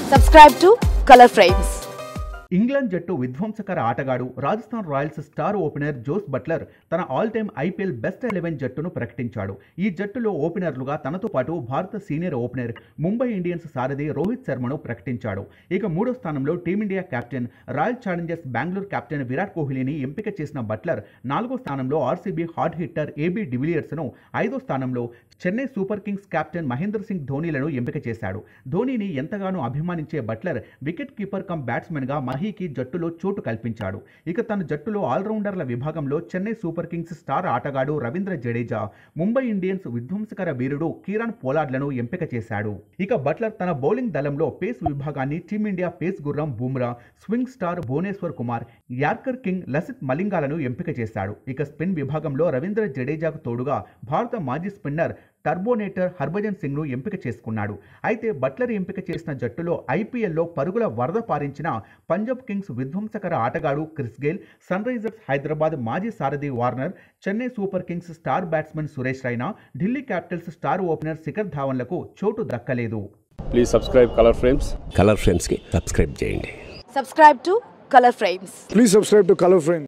Subscribe to Color Frames. England జట్టు విధ్వంసకర ఆటగాడు Rajasthan Royals star opener Jos Buttler తన all time IPL best eleven జట్టును ప్రకటించాడు ఈ జట్టులో ఓపెనర్లుగా తనతో పాటు భారత సీనియర్ ఓపెనర్ ముంబై ఇండియన్స్ సారథి రోహిత్ శర్మను ప్రకటించాడు ఇక మూడో స్థానంలో Team India captain Royal Challengers Bengaluru captain Virat కోహ్లీని ఎంపిక చేసిన బట్లర్ నాలుగో స్థానంలో ఆర్సీబీ హాట్ హిట్టర్ ఏబీ డివిలియర్స్ను ఐదో స్థానంలో Chennai Super Kings captain Mahendra Singh ధోనీలను ఎంపిక చేశాడు ధోనీని ఎంతగానో అభిమానించే బట్లర్ వికెట్ కీపర్ కమ్ బ్యాట్స్మెన్గా మహీకి జట్టులో చోటు కల్పించాడు ఇక తన జట్టులో ఆల్రౌండర్ల విభాగంలో చెన్నై సూపర్ కింగ్స్ స్టార్ ఆటగాడు రవీంద్ర జడేజా ముంబై ఇండియన్స్ విధ్వంసకర వీరుడు కిరణ్ పోలార్డ్లను ఎంపిక చేశాడు ఇక బట్లర్ తన బౌలింగ్ దళంలో పేస్ విభాగాన్ని టీమిండియా పేస్ గుర్రం Bumrah swing star Bhuvneshwar Kumar yorker king Lasith మలింగాలను ఎంపిక చేశాడు ఇక స్పిన్ విభాగంలో రవీంద్ర జడేజాకు తోడుగా భారత మాజీ స్పిన్నర్ టర్బోనేటర్ హర్భజన్ సింగ్ను ఎంపిక చేసుకున్నాడు అయితే బట్లర్ ఎంపిక చేసిన జట్టులో ఐపీఎల్లో పరుగుల వరద పారించిన పంజాబ్ కింగ్స్ విధ్వంసకర ఆటగాడు Chris Gayle Sunrisers Hyderabad మాజీ సారథి Warner Chennai Super Kings star batsmen Suresh Raina Delhi Capitals star opener Shikhar ధావన్లకు చోటు దక్కలేదు please subscribe Color Frames Color ఫ్రేమ్స్కి సబ్స్క్రైబ్ చేయండి Subscribe to Color Frames. Please subscribe to Color Frame.